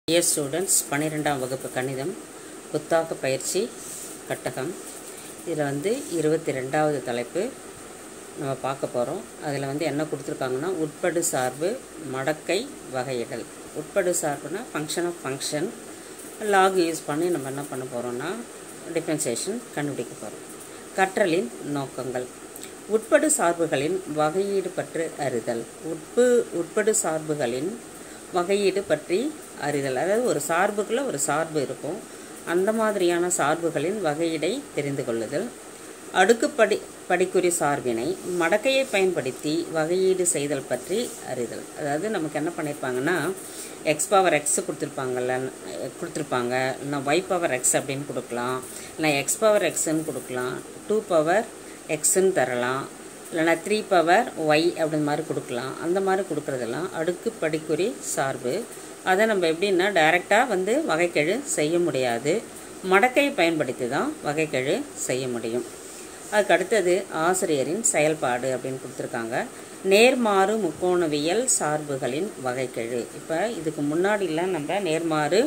dear students பன்னிரெண்டாம் வகுப்பு கணிதம் புத்தாக்க பயிற்சி கட்டகம் இதில் வந்து இருபத்தி ரெண்டாவது தலைப்பு நம்ம பார்க்க போகிறோம் அதில் வந்து என்ன கொடுத்துருக்காங்கன்னா உட்படு சார்பு மடக்கை வகையிடல் உட்படு சார்புனா function of function log use பண்ணி நம்ம என்ன பண்ண போகிறோம்னா டிஃப்ரென்சியேஷன் கண்டுபிடிக்க போகிறோம் கற்றலின் நோக்கங்கள் உட்படு சார்புகளின் வகையீடு பற்றி அறிதல் உட்பு உட்படு சார்புகளின் வகையீடு பற்றி அறிதல் அதாவது ஒரு சார்புக்குள்ள ஒரு சார்பு இருக்கும் அந்த மாதிரியான சார்புகளின் வகையீடை தெரிந்து கொள்ளுதல் அடுக்குப்படி படிக்குறி சார்பினை மடக்கையை பயன்படுத்தி வகையீடு செய்தல் பற்றி அறிதல் அதாவது நமக்கு என்ன பண்ணியிருப்பாங்கன்னா எக்ஸ் பவர் எக்ஸ் கொடுத்துருப்பாங்கல்ல கொடுத்துருப்பாங்க இல்லைனா ஒய் பவர் எக்ஸ் அப்படின்னு கொடுக்கலாம் இல்லை எக்ஸ் பவர் எக்ஸ்ன்னு கொடுக்கலாம் டூ பவர் எக்ஸ்ன்னு தரலாம் இல்லைனா த்ரீ பவர் ஒய் அப்படின்ற மாதிரி கொடுக்கலாம் அந்த மாதிரி கொடுக்குறதெல்லாம் அடுக்கு படிக்குறி சார்பு அதை நம்ம எப்படின்னா டைரெக்டாக வந்து வகைக்கெழு செய்ய முடியாது மடக்கையை பயன்படுத்தி தான் வகைக்கெழு செய்ய முடியும் அதுக்கு அடுத்தது ஆசிரியரின் செயல்பாடு அப்படின்னு கொடுத்துருக்காங்க நேர்மாறு முக்கோணவியல் சார்புகளின் வகைக்கெழு இப்போ இதுக்கு முன்னாடிலாம் நம்ம நேர்மாறு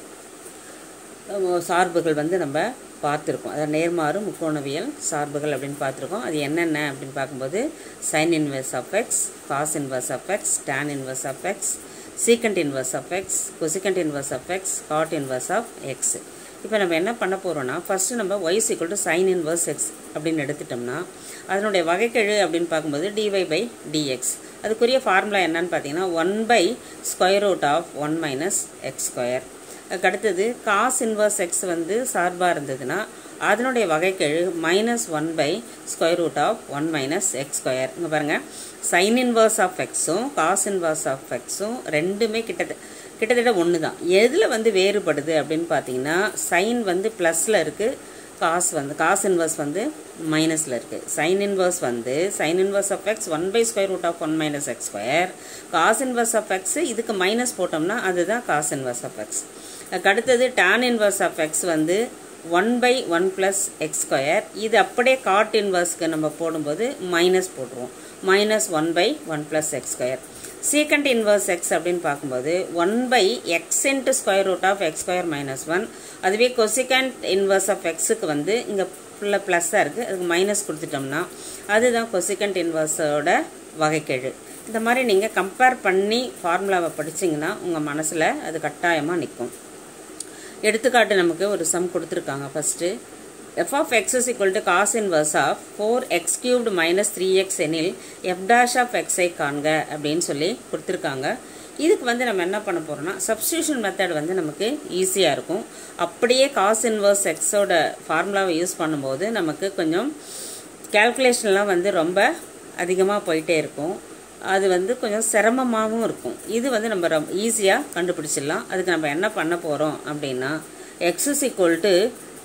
சார்புகள் வந்து நம்ம பார்த்துருக்கோம் அதாவது நேர்மாறு முக்கோணவியல் சார்புகள் அப்படின்னு பார்த்துருக்கோம் அது என்னென்ன அப்படின்னு பார்க்கும்போது sine inverse of x cos inverse of x tan inverse of x secant inverse of x cosecant inverse of x cot inverse of x இப்போ நம்ம என்ன பண்ண போகிறோம்னா ஃபஸ்ட்டு நம்ம Ys equal to sine inverse x அப்படின்னு எடுத்துட்டோம்னா அதனுடைய வகைக்கெழு அப்படின்னு பார்க்கும்போது டிஒய் பை டிஎக்ஸ் அதுக்குரிய ஃபார்முலா என்னன்னு பார்த்தீங்கன்னா one by square root of one minus x square அதுக்கு அடுத்தது காஸ் இன்வர்ஸ் எக்ஸ் வந்து சார்பாக இருந்ததுன்னா அதனுடைய வகைக்கெழு minus one by square root of one minus x square இங்கே பாருங்கள் சைன் இன்வர்ஸ் ஆஃப் எக்ஸும் காஸ் இன்வர்ஸ் ஆஃப் எக்ஸும் ரெண்டுமே கிட்டத்தட்ட கிட்டத்தட்ட ஒன்று தான் எதில் வந்து வேறுபடுது அப்படின்னு பார்த்தீங்கன்னா சைன் வந்து ப்ளஸில் இருக்குது காஸ் வந்து காஸ் இன்வர்ஸ் வந்து மைனஸில் இருக்குது சைன் இன்வர்ஸ் வந்து sine inverse of x one by square root of one minus x square cos inverse of x இதுக்கு மைனஸ் போட்டோம்னா அதுதான் காஸ் இன்வர்ஸ் ஆஃப் எக்ஸ் அதுக்கு அடுத்தது டேன் இன்வர்ஸ் ஆஃப் எக்ஸ் வந்து one by one plus x square இது அப்படியே cot இன்வர்ஸ்க்கு நம்ம போடும்போது மைனஸ் போட்டுருவோம் minus one by one plus x square secant inverse x அப்படின்னு பார்க்கும்போது one by x into square root of x square minus one அதுவே கொசிகண்ட் இன்வர்ஸ் ஆஃப் எக்ஸுக்கு வந்து இங்கே ஃபுல்லாக ப்ளஸ்ஸாக இருக்குது அதுக்கு மைனஸ் கொடுத்துட்டோம்னா அதுதான் கொசிகண்ட் இன்வர்ஸோட வகைக்கெழு இந்த மாதிரி நீங்கள் கம்பேர் பண்ணி ஃபார்முலாவை படிச்சிங்கன்னா உங்கள் மனசில் அது கட்டாயமாக நிற்கும் எடுத்துக்காட்டு நமக்கு ஒரு சம் கொடுத்துருக்காங்க first f of x is equal to cos inverse of four x cubed minus three x எனில் எஃப் டேஷ் ஆஃப் எக்ஸை காண்க அப்படின்னு சொல்லி கொடுத்துருக்காங்க இதுக்கு வந்து நம்ம என்ன பண்ண போகிறோம்னா சப்ஸ்டியூஷன் மெத்தட் வந்து நமக்கு ஈஸியாக இருக்கும் அப்படியே காஸ் இன்வர்ஸ் எக்ஸோட ஃபார்முலாவை யூஸ் பண்ணும்போது நமக்கு கொஞ்சம் கேல்குலேஷன்லாம் வந்து ரொம்ப அதிகமாக போயிட்டே இருக்கும் அது வந்து கொஞ்சம் சிரமமாகவும் இருக்கும் இது வந்து நம்ம ரொம்ப ஈஸியாக கண்டுபிடிச்சிடலாம் அதுக்கு நம்ம என்ன பண்ண போகிறோம் அப்படின்னா x is equal to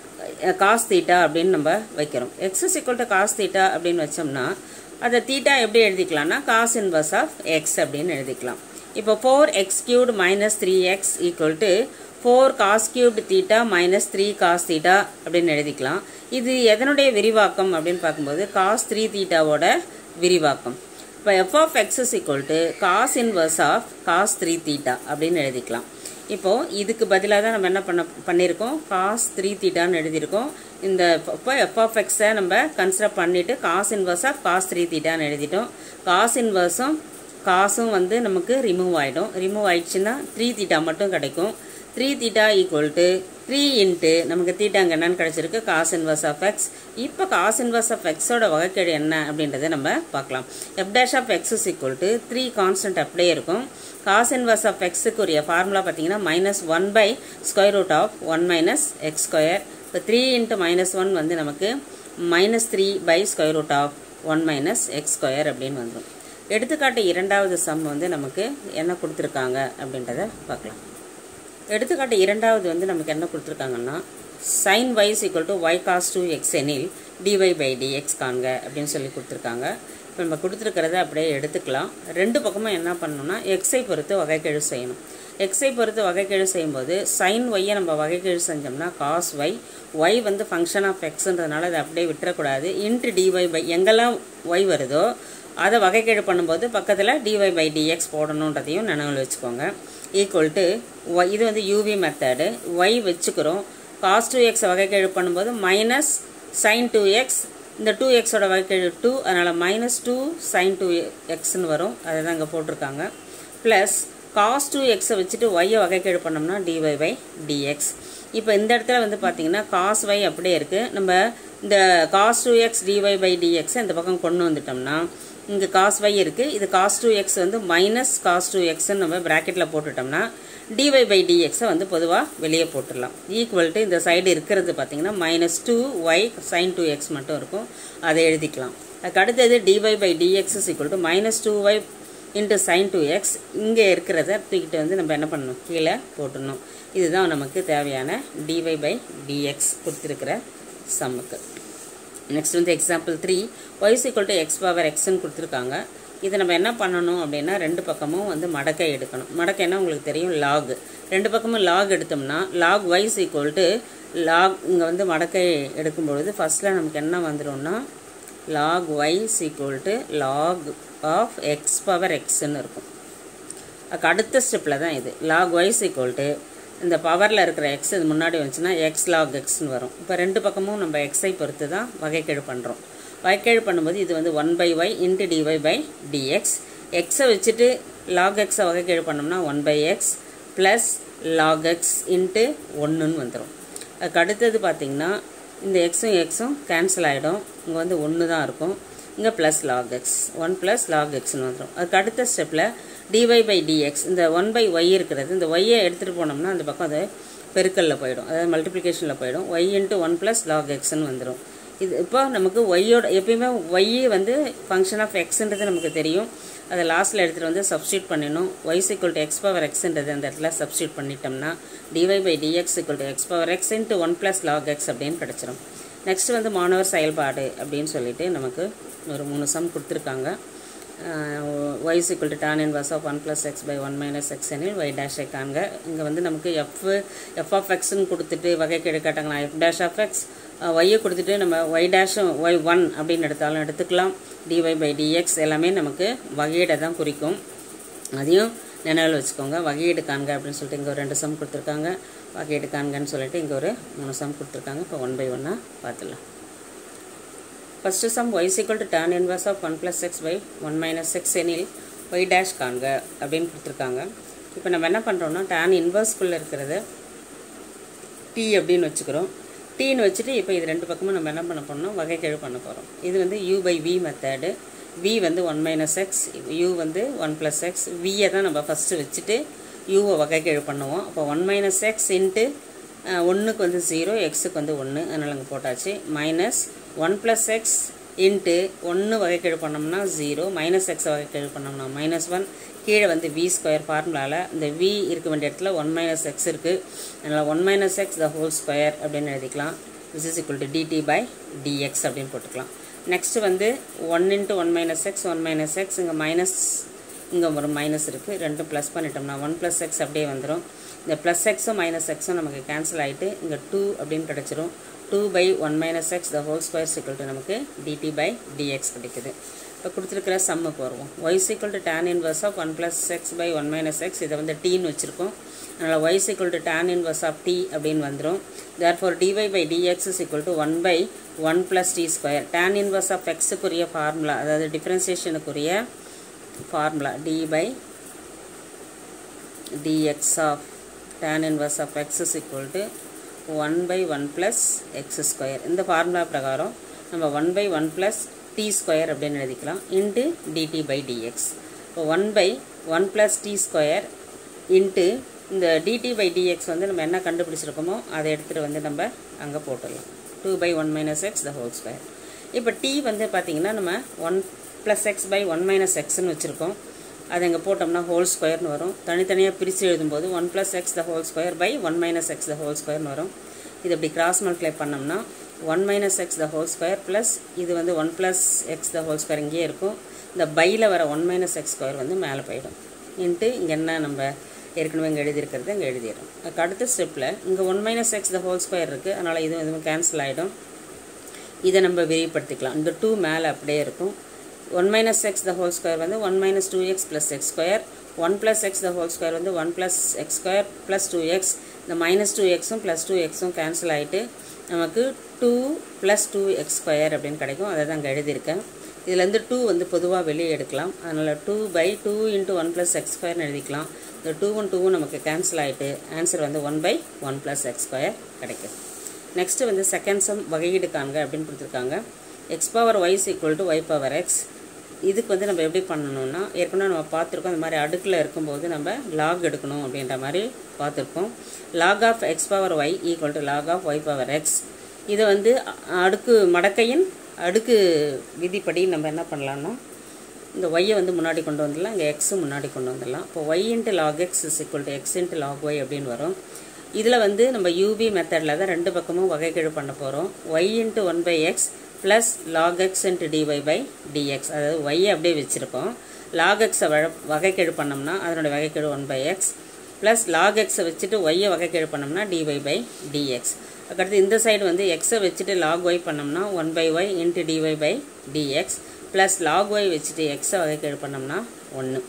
cos theta அப்படின்னு நம்ம வைக்கிறோம் x is equal to cos theta அப்படின்னு வச்சோம்னா அதை தீட்டா எப்படி எழுதிக்கலாம்னா காஸ் இன்வர்ஸ் ஆஃப் எக்ஸ் அப்படின்னு எழுதிக்கலாம் இப்போ four x cubed minus three x equal to four cos cubed theta minus three cos theta அப்படின்னு எழுதிக்கலாம் இது எதனுடைய விரிவாக்கம் அப்படின்னு பார்க்கும்போது காஸ் த்ரீ தீட்டாவோட விரிவாக்கம் இப்போ f of x is equal to cos inverse of cos three theta அப்படின்னு எழுதிக்கலாம் இப்போது இதுக்கு பதிலாக தான் நம்ம என்ன பண்ண பண்ணியிருக்கோம் காஸ் த்ரீ தீட்டான்னு எழுதியிருக்கோம் இந்த இப்போ எஃப் ஆஃப் எக்ஸை நம்ம கன்சிடர் பண்ணிவிட்டு cos inverse of cos three தீட்டான்னு எழுதிட்டோம் காஸ் இன்வர்ஸும் காசும் வந்து நமக்கு ரிமூவ் ஆகிடும் ரிமூவ் ஆயிடுச்சுன்னா த்ரீ தீட்டா மட்டும் கிடைக்கும் three theta equal to three into நமக்கு தீட்டா அங்கே என்னன்னு கிடச்சிருக்கு காஸ் இன்வர்ஸ் ஆஃப் எக்ஸ் இப்போ காஸ் இன்வர்ஸ் ஆஃப் எக்ஸோட வகைக்கேடு என்ன அப்படின்றத நம்ம பார்க்கலாம் f dash of x is equal to three constant அப்படியே இருக்கும் காஸ் இன்வர்ஸ் ஆஃப் எக்ஸுக்கு உரிய ஃபார்முலா பார்த்தீங்கன்னா minus one by square root of one minus x square இப்போ த்ரீ இன்ட்டு மைனஸ் ஒன் வந்து நமக்கு minus three by square root of one minus x square அப்படின்னு வந்துடும் எடுத்துக்காட்டு இரண்டாவது சம் வந்து நமக்கு என்ன கொடுத்துருக்காங்க அப்படின்றத பார்க்கலாம் எடுத்துக்காட்டு இரண்டாவது வந்து நமக்கு என்ன கொடுத்துருக்காங்கன்னா sine y's equal to y cos two x எனில் டிஒய் பை டிஎக்ஸ் காண்க அப்படின்னு சொல்லி கொடுத்துருக்காங்க இப்போ நம்ம கொடுத்துருக்கிறத அப்படியே எடுத்துக்கலாம் ரெண்டு பக்கமும் என்ன பண்ணணும்னா எக்ஸை பொறுத்து வகைக்கெழு செய்யணும் எக்ஸை பொறுத்து வகைக்கெழு செய்யும்போது சைன் ஒய்யை நம்ம வகைக்கெழு செஞ்சோம்னா காஸ் ஒய் ஒய் வந்து ஃபங்க்ஷன் ஆஃப் எக்ஸுன்றதுனால அதை அப்படியே விட்டுறக்கூடாது இன்ட்டு டிஒய் பை எங்கெல்லாம் ஒய் வருதோ அதை வகைக்கெழு பண்ணும்போது பக்கத்தில் டிஒய் பை டிஎக்ஸ் போடணுன்றதையும் நினைவில் வச்சுக்கோங்க ஈக்குவல் டு ஒய் இது வந்து யூவி மெத்தடு ஒய் வச்சுக்கிறோம் காஸ் டூ எக்ஸ் வகைக்கெழு பண்ணும்போது மைனஸ் சைன் டூ எக்ஸ் இந்த டூ எக்ஸோட வகைக்கெழு டூ அதனால் மைனஸ் டூ சைன் டூ எக்ஸ்னு வரும் அதை தான் இங்கே போட்டிருக்காங்க ப்ளஸ் காஸ் டூ எக்ஸை வச்சுட்டு ஒய்யை வகைக்கெழு பண்ணோம்னா டிஒய் பை டிஎக்ஸ் இப்போ இந்த இடத்துல வந்து பார்த்தீங்கன்னா காஸ் ஒய் அப்படியே இருக்குது நம்ம இந்த cos two x dy by டிஎக்ஸை இந்த பக்கம் கொண்டு வந்துட்டோம்னா இங்கே காஸ் ஒய் இருக்குது இது காஸ் டூ எக்ஸ் வந்து மைனஸ் காஸ் டூ எக்ஸ்ன்னு நம்ம ப்ராக்கெட்டில் போட்டுட்டோம்னா டிஒய் பை டிஎக்ஸை வந்து பொதுவாக வெளியே போட்டுடலாம் ஈக்குவல் டு இந்த சைடு இருக்கிறது பார்த்தீங்கன்னா minus two y sine two x மட்டும் இருக்கும் அதை எழுதிக்கலாம் அதுக்கு அடுத்தது dy by dx is equal to minus two y into sine two x இங்கே இருக்கிறத தூக்கிட்டு வந்து நம்ம என்ன பண்ணணும் கீழே போட்டுடணும் இதுதான் நமக்கு தேவையான டிஒய் பை டிஎக்ஸ் கொடுத்துருக்கிற சம்முக்கு நெக்ஸ்ட் வந்து example three y's equal to x power எக்ஸ்ன்னு கொடுத்துருக்காங்க இதை நம்ம என்ன பண்ணணும் அப்படின்னா ரெண்டு பக்கமும் வந்து மடக்கை எடுக்கணும் மடக்கைன்னா உங்களுக்கு தெரியும் லாக் ரெண்டு பக்கமும் லாக் எடுத்தோம்னா log y's equal to log இங்கே வந்து மடக்கை எடுக்கும்பொழுது ஃபஸ்ட்டில் நமக்கு என்ன வந்துடும்னா log y's equal to log of x power எக்ஸ்ன்னு இருக்கும் அதுக்கு அடுத்த ஸ்டெப்பில் தான் இது லாக் வைஸ் ஈக்குவல் டு இந்த பவரில் இருக்கிற எக்ஸ் இது முன்னாடி வந்துச்சுன்னா எக்ஸ் லாக் எக்ஸ்னு வரும் இப்போ ரெண்டு பக்கமும் நம்ம எக்ஸை பொறுத்து தான் வகைக்கெழு பண்ணுறோம் வகைக்கெழு பண்ணும்போது இது வந்து one by y into dy by dx எக்ஸை வச்சுட்டு லாக் எக்ஸை வகைக்கெழு பண்ணோம்னா one by x plus log x into ஒன்றுன்னு வந்துடும் அதுக்கு அடுத்தது பார்த்திங்கன்னா இந்த எக்ஸும் எக்ஸும் கேன்சல் ஆகிடும் இங்கே வந்து ஒன்று தான் இருக்கும் இங்கே plus log x one plus log எக்ஸ்னு வந்துடும் அதுக்கு அடுத்த ஸ்டெப்பில் டிஒய் பை டிஎக்ஸ் இந்த ஒன் பை ஒய் இருக்கிறது இந்த ஒய்யை எடுத்துகிட்டு போனோம்னா அந்த பக்கம் அது பெருக்கலில் போயிடும் அதாவது மல்டிப்ளிகேஷனில் போயிடும் y into one plus log எக்ஸ்னு வந்துடும் இது இப்போ நமக்கு ஒய்யோட எப்பயுமே ஒய் வந்து ஃபங்க்ஷன் ஆஃப் எக்ஸ்ன்றது நமக்கு தெரியும் அதை லாஸ்ட்டில் எடுத்துகிட்டு வந்து சப்ஸ்டியூட் பண்ணிடணும் y's equal to x power எக்ஸ்ன்றது அந்த இடத்துல சப்ஸ்டியூட் பண்ணிட்டோம்னா dy by dx equal to x power x into one plus log x அப்படின்னு கிடச்சிரும் நெக்ஸ்ட் வந்து மாணவர் செயல்பாடு அப்படின்னு சொல்லிட்டு நமக்கு ஒரு மூணு சம் கொடுத்துருக்காங்க y equal to tan inverse of one plus x by one minus x எனில் ஒய் டேஷை காண்க இங்கே வந்து நமக்கு எஃப் எஃப் ஆஃப் எக்ஸ்ன்னு கொடுத்துட்டு வகை கெடு காட்டாங்களா எஃப் டேஷ் ஆஃப் எக்ஸ் ஒய்யை கொடுத்துட்டு நம்ம ஒய் டேஷும் ஒய் ஒன் அப்படின்னு எடுத்தாலும் எடுத்துக்கலாம் டிஒய் பை டிஎக்ஸ் எல்லாமே நமக்கு வகையீடை தான் குறிக்கும் அதையும் நினைவில் வச்சுக்கோங்க வகையீடு காண்க அப்படின்னு சொல்லிட்டு இங்கே ஒரு ரெண்டு சம் கொடுத்துருக்காங்க வகையீடு காண்கன்னு சொல்லிட்டு இங்கே ஒரு மூணு சம் கொடுத்துருக்காங்க இப்போ ஒன் பை ஒன்னாக பார்த்துடலாம் first sum y equal to tan inverse of one plus x by one minus x எனில் ஒய் டேஷ் காண்க அப்படின்னு கொடுத்துருக்காங்க இப்போ நம்ம என்ன பண்ணுறோம்னா டேன் இன்வர்ஸ்குள்ளே இருக்கிறது டி அப்படின்னு வச்சுக்கிறோம் டீன்னு வச்சுட்டு இப்போ இது ரெண்டு பக்கமும் நம்ம என்ன பண்ண போறோம்னா வகைக்கெழு பண்ண போகிறோம் இது வந்து u by v method v வந்து ஒன் மைனஸ் எக்ஸ் யூ வந்து ஒன் ப்ளஸ் எக்ஸ் வியை தான் நம்ம ஃபஸ்ட்டு வச்சுட்டு யூவை வகைக்கெழு பண்ணுவோம் அப்போ ஒன் மைனஸ் எக்ஸ் இன்ட்டு ஒன்றுக்கு வந்து ஜீரோ எக்ஸுக்கு வந்து ஒன்று அதனால் அங்கே போட்டாச்சு minus one plus x into ஒன்று வகைக்கெழு பண்ணோம்னா ஜீரோ மைனஸ் எக்ஸை வகைக்கெழு பண்ணோம்னா மைனஸ் ஒன் கீழே வந்து வி ஸ்கொயர் ஃபார்முலாவில் இந்த வி இருக்க வேண்டிய இடத்துல ஒன் மைனஸ் எக்ஸ் இருக்குது அதனால் one minus x the whole square அப்படின்னு எழுதிக்கலாம் this is equal to dt by dx அப்படின்னு போட்டுக்கலாம் நெக்ஸ்ட்டு வந்து one into one minus x one minus x இங்கே மைனஸ் இங்கே ஒரு மைனஸ் இருக்குது ரெண்டும் ப்ளஸ் பண்ணிட்டோம்னா ஒன் ப்ளஸ் எக்ஸ் அப்படியே வந்துடும் இந்த ப்ளஸ் எக்ஸும் மைனஸ் எக்ஸும் நமக்கு கேன்சல் ஆகிட்டு இங்கே டூ அப்படின்னு கிடச்சிரும் two by one minus x the whole square சிக்கல் டு நமக்கு டிடி பை டிஎக்ஸ் கிடைக்குது இப்போ கொடுத்துருக்கிற சம்முக்கு வருவோம் y equal to tan inverse of one plus x by one minus x இதை வந்து டீன்னு வச்சுருக்கோம் அதனால் y equal to tan inverse of t அப்படின்னு வந்துடும் therefore dy by dx is equal to one by one plus t square tan inverse of எக்ஸுக்குரிய formula அதாவது டிஃப்ரென்சியேஷனுக்குரிய formula d by dx of tan inverse of x is equal to 1 by 1 plus x square இந்த formula பிரகாரம் நம்ம 1 by 1 plus t square அப்படின்னு எழுதிக்கலாம் into dt by dx இப்போ 1 by 1 plus t square into இந்த dt by dx வந்து நம்ம என்ன கண்டுபிடிச்சிருக்கோமோ அதை எடுத்துகிட்டு வந்து நம்ம அங்கே போட்டுடலாம் 2 by 1 minus x the whole square இப்போ t வந்து பார்த்தீங்கன்னா நம்ம 1 plus x by 1 minus xன்னு வச்சுருக்கோம் அது இங்கே போட்டோம்னா ஹோல் ஸ்கொயர்னு வரும் தனித்தனியாக பிரித்து எழுதும்போது one plus x the whole square by one minus x the whole ஸ்கொயர்னு வரும் இது இப்படி கிராஸ் மல்டிப்ளை பண்ணோம்னா one minus x the whole square plus இது வந்து one plus x the whole square இங்கேயே இருக்கும் இந்த பையில் வர ஒன் மைனஸ் எக்ஸ் ஸ்கொயர் வந்து மேலே போயிடும் இன்ட்டு இங்கே என்ன நம்ம ஏற்கனவே இங்கே எழுதியிருக்கிறத இங்கே எழுதிடும் அதுக்கு அடுத்த ஸ்டெப்பில் இங்கே one minus x the whole square இருக்குது அதனால் இதுவும் இதுவும் கேன்சல் ஆகிடும் இதை நம்ம விரிவுபடுத்திக்கலாம் இந்த டூ மேலே அப்படியே இருக்கும் one minus x the whole square வந்து one minus two x plus x square one plus x the whole square வந்து one plus x square plus two x இந்த மைனஸ் டூ எக்ஸும் ப்ளஸ் டூ எக்ஸும் cancel ஆகிட்டு நமக்கு two plus two x square அப்படின்னு கிடைக்கும் அதை தான் அங்கே எழுதியிருக்கேன் இதுலேருந்து டூ வந்து பொதுவாக வெளியே எடுக்கலாம் அதனால் two by two into one plus x ஸ்கொயர்னு எழுதிக்கலாம் இந்த டூவும் டூவும் நமக்கு கேன்சல் ஆகிட்டு ஆன்சர் வந்து one by one plus x square கிடைக்கும் நெக்ஸ்ட்டு வந்து செகண்ட் சம் வகையீடு காண்க அப்படின்னு கொடுத்துருக்காங்க x power y's equal to y power x இதுக்கு வந்து நம்ம எப்படி பண்ணணும்னா ஏற்கனவே நம்ம பார்த்துருக்கோம் இந்த மாதிரி அடுக்கில் இருக்கும்போது நம்ம லாக் எடுக்கணும் அப்படின்ற மாதிரி பார்த்துருக்கோம் log of x power y equal to log of y power x இதை வந்து அடுக்கு மடக்கையின் அடுக்கு விதிப்படி நம்ம என்ன பண்ணலாம்னா இந்த ஒய்யை வந்து முன்னாடி கொண்டு வந்துடலாம் இங்கே எக்ஸு முன்னாடி கொண்டு வந்துடலாம் இப்போ y into log x is equal to x into log y அப்படின்னு வரும் இதில் வந்து நம்ம யூபி மெத்தடில் தான் ரெண்டு பக்கமும் வகைக்கெழு பண்ண போகிறோம் y into one by x plus log x into dy by dx அதாவது ஒய்யை அப்படியே வச்சுருக்கோம் லாக் எக்ஸை வ வகைக்கெழு பண்ணோம்னா அதனுடைய வகைக்கெழு one by x plus log எக்ஸை வச்சுட்டு ஒய்யை வகைக்கெழு பண்ணோம்னா டிஒய் பை டிஎக்ஸ் அதுக்கடுத்து இந்த சைடு வந்து எக்ஸை வச்சுட்டு லாக் ஒய் பண்ணோம்னா one by y into dy by dx plus log y வச்சுட்டு எக்ஸை வகைக்கெழு பண்ணோம்னா ஒன்று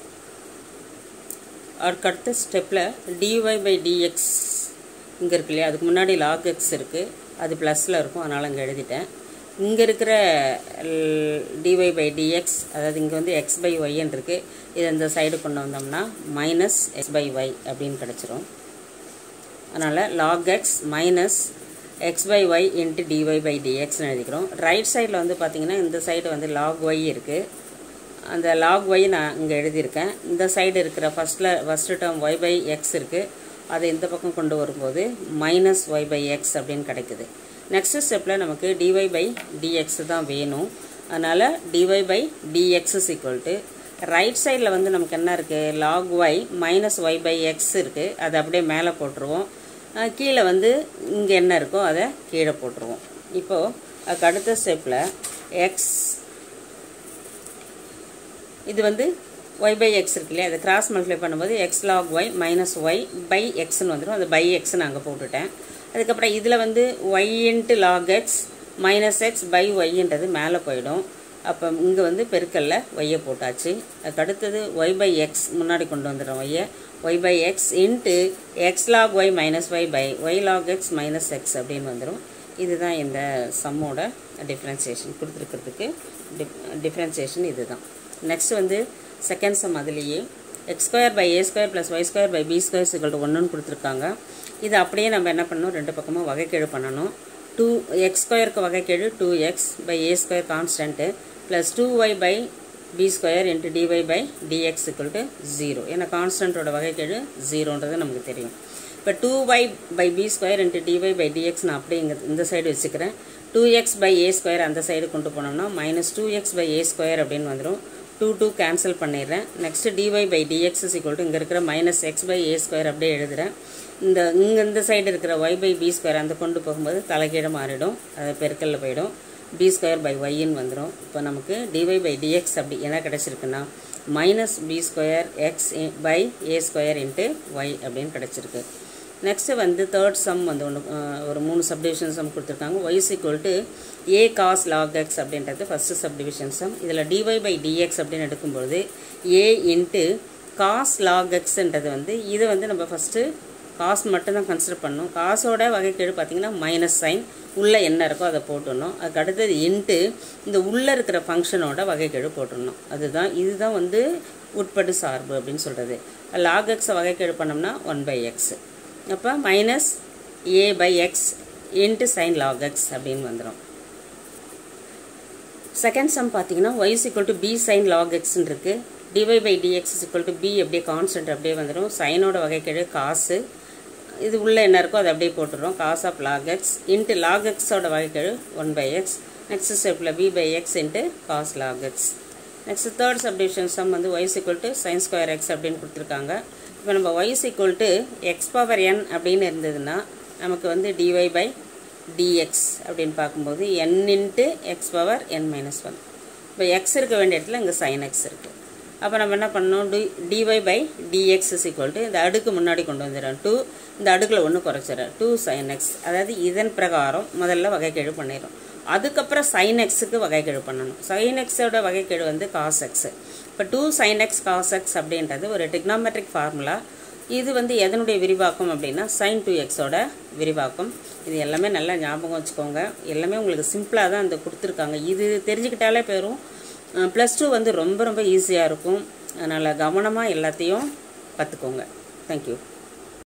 அதுக்கடுத்த ஸ்டெப்பில் டிஒய் பை டிஎக்ஸ் இங்கே இருக்கு இல்லையா அதுக்கு முன்னாடி லாக் எக்ஸ் இருக்குது அது ப்ளஸில் இருக்கும் அதனால் அங்கே எழுதிட்டேன் இங்கே இருக்கிற டிஒய் பை டிஎக்ஸ் அதாவது இங்கே வந்து எக்ஸ் பை ஒய்ன்னு இருக்குது இது இந்த சைடு கொண்டு வந்தோம்னா மைனஸ் எக்ஸ் பை ஒய் அப்படின்னு கிடச்சிரும் அதனால் log x minus x by y into dy by டிஎக்ஸ்னு எழுதிக்கிறோம் ரைட் சைடில் வந்து பார்த்திங்கன்னா இந்த சைடு வந்து லாக் ஒய் இருக்குது அந்த லாக் ஒய் நான் இங்கே எழுதியிருக்கேன் இந்த சைடு இருக்கிற ஃபஸ்ட்டில் first term y by x இருக்குது அதை இந்த பக்கம் கொண்டு வரும்போது மைனஸ் ஒய் பை எக்ஸ் அப்படின்னு கிடைக்குது நெக்ஸ்ட் ஸ்டெப்பில் நமக்கு டிஒய் பை டிஎக்ஸ் தான் வேணும் அதனால் dy by dx is equal to right சைடில் வந்து நமக்கு என்ன இருக்குது log y minus y by x இருக்குது அதை அப்படியே மேலே போட்டுருவோம் கீழே வந்து இங்கே என்ன இருக்கோ அதை கீழே போட்டுருவோம் இப்போது அதுக்கு அடுத்த ஸ்டெப்பில் எக்ஸ் இது வந்து ஒய் பை எக்ஸ் இருக்கு இல்லையா அதை கிராஸ் மல்டிப்ளை பண்ணும்போது x log y minus y by எக்ஸ்னு வந்துடும் அது பை எக்ஸ்னு அங்கே போட்டுட்டேன் அதுக்கப்புறம் இதில் வந்து y into log x minus x by ஒய்ன்றது மேலே போயிடும் அப்போ இங்கே வந்து பெருக்கல்ல ஒய்யை போட்டாச்சு அதுக்கு அடுத்தது ஒய் பை எக்ஸ் முன்னாடி கொண்டு வந்துடும் ஒய்யை y by x into x log y minus y by y log x minus x அப்படின்னு வந்துடும் இதுதான் இந்த சம்மோட டிஃப்ரென்சியேஷன் கொடுத்துருக்கிறதுக்கு டிஃப் டிஃப்ரென்சியேஷன் இது தான் நெக்ஸ்ட் வந்து செகண்ட் சம் அதுலேயே x square by a square plus y square by b square சிக்கல் ஒன்றுன்னு கொடுத்துருக்காங்க இது அப்படியே நம்ம என்ன பண்ணணும் ரெண்டு பக்கமும் வகைக்கெழு பண்ணணும் டூ எக்ஸ் ஸ்கொயருக்கு வகைக்கெழு two x by a square constant plus two y by b square into dy by dx equal to zero ஏன்னா கான்ஸ்டன்ட்டோட வகைக்கெழு ஜீரோன்றது நமக்கு தெரியும் இப்போ two y by b square into dy by dx நான் அப்படியே இங்கே இந்த சைடு வச்சுக்கிறேன் two x by a square அந்த சைடு கொண்டு போனோம்னா minus two x by a square அப்படின்னு வந்துடும் டூ டூ கேன்சல் பண்ணிடுறேன் next dy by dx is equal to இங்கே இருக்கிற minus x by a square அப்படியே எழுதுகிறேன் இந்த இங்கே இந்த சைடு இருக்கிற ஒய் பை பி ஸ்கொயர் அந்த கொண்டு போகும்போது தலைகீழ மாறிடும் அது பெருக்கல்ல போயிடும் பி ஸ்கொயர் பை ஒய்ன்னு வந்துடும் இப்போ நமக்கு டிஒய் பை டிஎக்ஸ் அப்படி என்ன கிடச்சிருக்குன்னா minus b square x by a square into y அப்படின்னு கிடச்சிருக்கு நெக்ஸ்ட்டு வந்து தேர்ட் சம் வந்து ஒன்று ஒரு மூணு சப்டிவிஷன் சம் கொடுத்துருக்காங்க y equal to a cos log x அப்படின்றது ஃபஸ்ட்டு சப்டிவிஷன் சம் இதில் டிஒய் பை டிஎக்ஸ் அப்படின்னு எடுக்கும்பொழுது ஏ இன்ட்டு காஸ் லாக் எக்ஸ்ன்றது வந்து இதை வந்து நம்ம ஃபஸ்ட்டு காசு மட்டும்தான் கன்சிடர் பண்ணணும் காசோட வகைக்கேடு பார்த்திங்கன்னா மைனஸ் சைன் உள்ளே என்ன இருக்கோ அதை போட்டுடணும் அதுக்கு அடுத்தது இன்ட்டு இந்த உள்ளே இருக்கிற ஃபங்க்ஷனோட வகைக்கேடு போட்டுடணும் அதுதான் இதுதான் வந்து உட்படு சார்பு அப்படின்னு சொல்கிறது லாக் எக்ஸை வகைக்கேடு பண்ணோம்னா ஒன் பை எக்ஸ் அப்போ minus a by x into sine log x அப்படின்னு வந்துடும் செகண்ட் சம் பார்த்தீங்கன்னா y equal to b sine log எக்ஸ்ன்னு இருக்குது dy by dx equal to b அப்படியே கான்ஸ்டன்ட் அப்படியே வந்துடும் சைனோட வகைக்கெழு காசு இது உள்ளே என்ன இருக்கோ அதை அப்படியே போட்டுடுறோம் cos of log x into log எக்ஸோட வகைக்கெழு ஒன் பை எக்ஸ் நெக்ஸ்ட் ஸ்டெப்பில் b by x into cos log x next third subdivision sum வந்து y's equal to sine square x அப்படின்னு கொடுத்துருக்காங்க இப்போ நம்ம Ys equal to x power n அப்படின்னு இருந்ததுன்னா நமக்கு வந்து டிஒய் பை டிஎக்ஸ் அப்படின்னு பார்க்கும்போது n into x power n minus one இப்போ எக்ஸ் இருக்க வேண்டிய இடத்துல இங்கே சைன் எக்ஸ் இருக்குது அப்போ நம்ம என்ன பண்ணோம் d dy by dx is equal to இந்த அடுக்கு முன்னாடி கொண்டு வந்துடுறோம் டூ இந்த அடுக்கில் ஒன்று குறைச்சிடுறேன் டூ சைன் எக்ஸ் அதாவது இதன் பிரகாரம் முதல்ல வகைக்கெழு பண்ணிடும் அதுக்கப்புறம் சைன் எக்ஸுக்கு வகைக்கெழு பண்ணணும் சைன் எக்ஸோட வகைக்கெழு வந்து காஸ் எக்ஸு இப்போ two sine x cos x அப்படின்றது ஒரு டிக்னாமெட்ரிக் ஃபார்முலா இது வந்து எதனுடைய விரிவாக்கம் அப்படின்னா சைன் டூ எக்ஸோட விரிவாக்கம் இது எல்லாமே நல்லா ஞாபகம் வச்சுக்கோங்க எல்லாமே உங்களுக்கு சிம்பிளாக தான் இந்த கொடுத்துருக்காங்க இது தெரிஞ்சுக்கிட்டாலே போயிடும் ப்ளஸ் டூ வந்து ரொம்ப ரொம்ப ஈஸியாக இருக்கும் அதனால் கவனமாக எல்லாத்தையும் கற்றுக்கோங்க தேங்க்யூ